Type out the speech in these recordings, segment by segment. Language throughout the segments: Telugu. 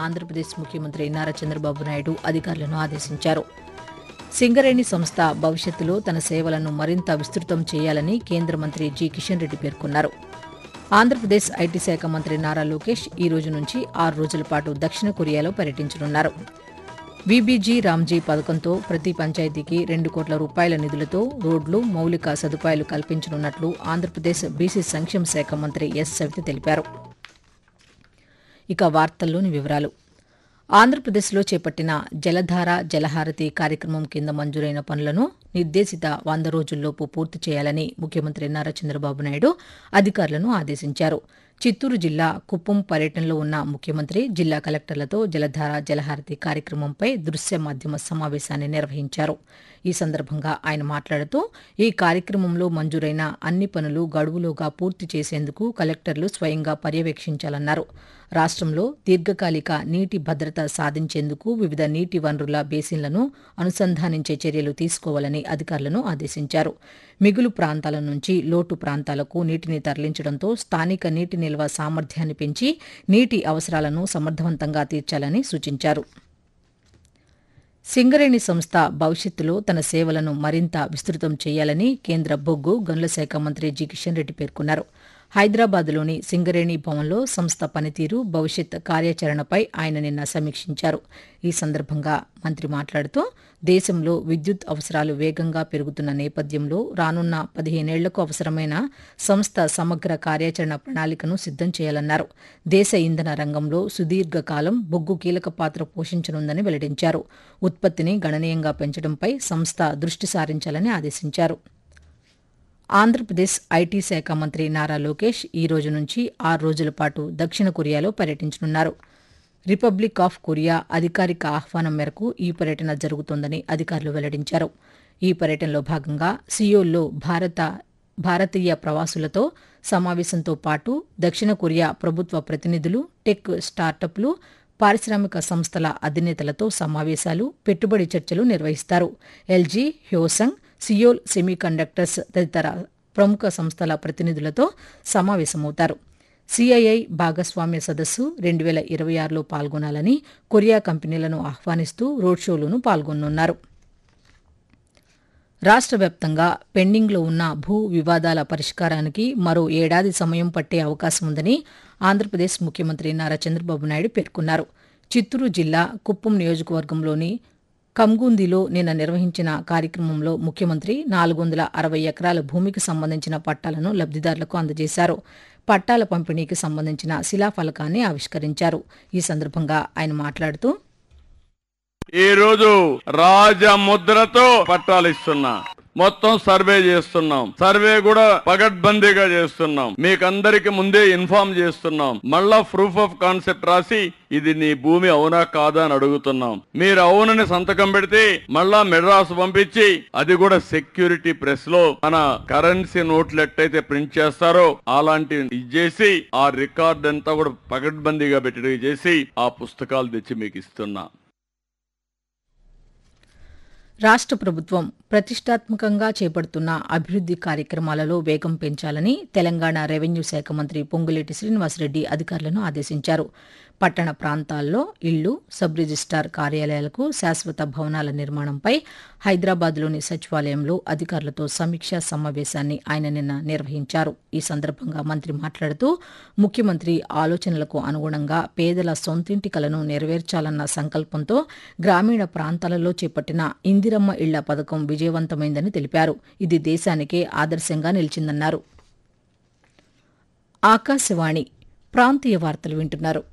ఆంధ్రప్రదేశ్ ముఖ్యమంత్రి నారా చంద్రబాబు నాయుడు అధికారులను ఆదేశించారు సింగరేణి సంస్థ భవిష్యత్తులో తన సేవలను మరింత విస్తృతం చేయాలని కేంద్ర మంత్రి జి కిషన్ రెడ్డి పేర్కొన్నారు ఆంధ్రప్రదేశ్ ఐటీ శాఖ మంత్రి నారా లోకేష్ ఈ రోజు నుంచి ఆరు రోజుల పాటు దక్షిణ కొరియాలో పర్యటించనున్నారు వీబీజీ రామ్జీ పథకంతో ప్రతి పంచాయతీకి రెండు కోట్ల రూపాయల నిధులతో రోడ్లు మౌలిక సదుపాయాలు కల్పించనున్నట్లు ఆంధ్రప్రదేశ్ బీసీ సంక్షేమ శాఖ మంత్రి ఎస్ సవిత తెలిపారు ఇక వార్తల్లోని వివరాలు ఆంధ్రప్రదేశ్లో చేపట్టిన జలధార జలహారతి కార్యక్రమం కింద మంజూరైన పనులను నిర్దేశిత వంద రోజుల్లోపు పూర్తి చేయాలని ముఖ్యమంత్రి నారా చంద్రబాబు నాయుడు అధికారులను ఆదేశించారు చిత్తూరు జిల్లా కుప్పం పర్యటనలో ఉన్న ముఖ్యమంత్రి జిల్లా కలెక్టర్లతో జలధార జలహారతి కార్యక్రమంపై దృశ్య మాధ్యమ సమావేశాన్ని నిర్వహించారు ఈ సందర్భంగా ఆయన మాట్లాడుతూ ఈ కార్యక్రమంలో మంజూరైన అన్ని పనులు గడువులోగా పూర్తి చేసేందుకు కలెక్టర్లు స్వయంగా పర్యవేక్షించాలన్నారు రాష్ట్రంలో దీర్ఘకాలిక నీటి భద్రత సాధించేందుకు వివిధ నీటి వనరుల బేసిన్లను అనుసంధానించే చర్యలు తీసుకోవాలని అధికారులను ఆదేశించారు మిగులు ప్రాంతాల నుంచి లోటు ప్రాంతాలకు నీటిని తరలించడంతో స్థానిక నీటి నిల్వ సామర్థ్యాన్ని పెంచి నీటి అవసరాలను సమర్థవంతంగా తీర్చాలని సూచించారు సింగరేణి సంస్థ భవిష్యత్తులో తన సేవలను మరింత విస్తృతం చేయాలని కేంద్ర బొగ్గు గనుల శాఖ మంత్రి జి కిషన్ రెడ్డి పేర్కొన్నారు హైదరాబాద్లోని సింగరేణి భవన్లో సంస్థ పనితీరు భవిష్యత్ కార్యాచరణపై ఆయన నిన్న సమీక్షించారు ఈ సందర్భంగా మంత్రి మాట్లాడుతూ దేశంలో విద్యుత్ అవసరాలు వేగంగా పెరుగుతున్న నేపథ్యంలో రానున్న పదిహేనేళ్లకు అవసరమైన సంస్థ సమగ్ర కార్యాచరణ ప్రణాళికను సిద్దం చేయాలన్నారు దేశ ఇంధన రంగంలో సుదీర్ఘకాలం బొగ్గు కీలక పాత్ర పోషించనుందని వెల్లడించారు ఉత్పత్తిని గణనీయంగా పెంచడంపై సంస్థ దృష్టి సారించాలని ఆదేశించారు ఆంధ్రప్రదేశ్ ఐటీ శాఖ మంత్రి నారా లోకేష్ ఈ రోజు నుంచి ఆరు రోజుల పాటు దక్షిణ కొరియాలో పర్యటించనున్నారు రిపబ్లిక్ ఆఫ్ కొరియా అధికారిక ఆహ్వానం మేరకు ఈ పర్యటన జరుగుతోందని అధికారులు వెల్లడించారు ఈ పర్యటనలో భాగంగా సియోల్లో భారత భారతీయ ప్రవాసులతో సమావేశంతో పాటు దక్షిణ కొరియా ప్రభుత్వ ప్రతినిధులు టెక్ స్టార్టప్లు పారిశ్రామిక సంస్థల అధినేతలతో సమావేశాలు పెట్టుబడి చర్చలు నిర్వహిస్తారు ఎల్జీ హ్యోసంగ్ సియోల్ సెమీకండక్టర్స్ తదితర ప్రముఖ సంస్థల ప్రతినిధులతో సమావేశమవుతారు సిఐఐ భాగస్వామ్య సదస్సు రెండు వేల ఇరవై ఆరులో పాల్గొనాలని కొరియా కంపెనీలను ఆహ్వానిస్తూ రోడ్ షోలోనూ పాల్గొనున్నారు రాష్ట్ర వ్యాప్తంగా పెండింగ్లో ఉన్న భూ వివాదాల పరిష్కారానికి మరో ఏడాది సమయం పట్టే అవకాశం ఉందని ఆంధ్రప్రదేశ్ ముఖ్యమంత్రి నారా చంద్రబాబు నాయుడు పేర్కొన్నారు చిత్తూరు జిల్లా కుప్పం నియోజకవర్గంలోని కంగుందిలో నిన్న నిర్వహించిన కార్యక్రమంలో ముఖ్యమంత్రి నాలుగు వందల అరవై ఎకరాల భూమికి సంబంధించిన పట్టాలను లబ్దిదారులకు అందజేశారు పట్టాల పంపిణీకి సంబంధించిన శిలాఫలకాన్ని ఆవిష్కరించారు ఈ సందర్భంగా ఆయన మాట్లాడుతూ ఈ రోజు రాజముద్రతో పట్టాలు ఇస్తున్నా మొత్తం సర్వే చేస్తున్నాం సర్వే కూడా పగడ్బందీగా చేస్తున్నాం మీకందరికి ముందే ఇన్ఫార్మ్ చేస్తున్నాం మళ్ళా ప్రూఫ్ ఆఫ్ కాన్సెప్ట్ రాసి ఇది నీ భూమి అవునా కాదా అని అడుగుతున్నాం మీరు అవునని సంతకం పెడితే మళ్ళా మెడ్రాస్ పంపించి అది కూడా సెక్యూరిటీ ప్రెస్ లో మన కరెన్సీ నోట్లు ఎట్టయితే ప్రింట్ చేస్తారో అలాంటి ఇది చేసి ఆ రికార్డ్ అంతా కూడా పగడ్బందీగా పెట్టి చేసి ఆ పుస్తకాలు తెచ్చి మీకు ఇస్తున్నా రాష్ట్ర ప్రభుత్వం ప్రతిష్టాత్మకంగా చేపడుతున్న అభివృద్ది కార్యక్రమాలలో వేగం పెంచాలని తెలంగాణ రెవెన్యూ శాఖ మంత్రి పొంగులేటి శ్రీనివాసరెడ్డి అధికారులను ఆదేశించారు పట్టణ ప్రాంతాల్లో ఇళ్లు సబ్ రిజిస్టార్ కార్యాలయాలకు శాశ్వత భవనాల నిర్మాణంపై హైదరాబాద్లోని సచివాలయంలో అధికారులతో సమీక్షా సమావేశాన్ని ఆయన నిన్న నిర్వహించారు ఈ సందర్భంగా మంత్రి మాట్లాడుతూ ముఖ్యమంత్రి ఆలోచనలకు అనుగుణంగా పేదల సొంతింటి కలను నెరవేర్చాలన్న సంకల్పంతో గ్రామీణ ప్రాంతాలలో చేపట్టిన ఇందిరమ్మ ఇళ్ల పథకం విజయవంతమైందని తెలిపారు ఇది దేశానికే ఆదర్శంగా నిలిచిందన్నారు ఆకాశవాణి ప్రాంతీయ వార్తలు వింటున్నారు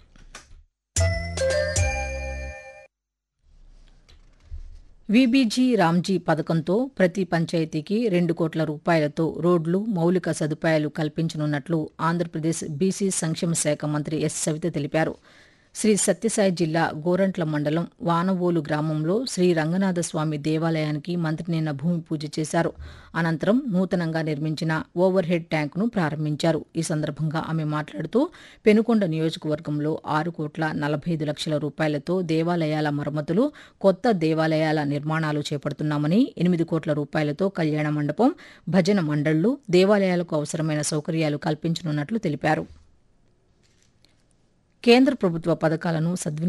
వీబీజీ రామ్జీ పథకంతో ప్రతి పంచాయతీకి రెండు కోట్ల రూపాయలతో రోడ్లు మౌలిక సదుపాయాలు కల్పించనున్నట్లు ఆంధ్రప్రదేశ్ బీసీ సంక్షేమ శాఖ మంత్రి ఎస్ సవిత తెలిపారు శ్రీ సత్యసాయి జిల్లా గోరంట్ల మండలం వానవోలు గ్రామంలో శ్రీ రంగనాథస్వామి దేవాలయానికి మంత్రి నిన్న భూమి పూజ చేశారు అనంతరం నూతనంగా నిర్మించిన ఓవర్ హెడ్ ట్యాంకును ప్రారంభించారు ఈ సందర్భంగా ఆమె మాట్లాడుతూ పెనుకొండ నియోజకవర్గంలో ఆరు కోట్ల నలభై ఐదు లక్షల రూపాయలతో దేవాలయాల మరమ్మతులు కొత్త దేవాలయాల నిర్మాణాలు చేపడుతున్నామని ఎనిమిది కోట్ల రూపాయలతో కళ్యాణ మండపం భజన మండళ్లు దేవాలయాలకు అవసరమైన సౌకర్యాలు కల్పించనున్నట్లు తెలిపారు కేంద్ర ప్రభుత్వ పథకాలను సద్వినియోగం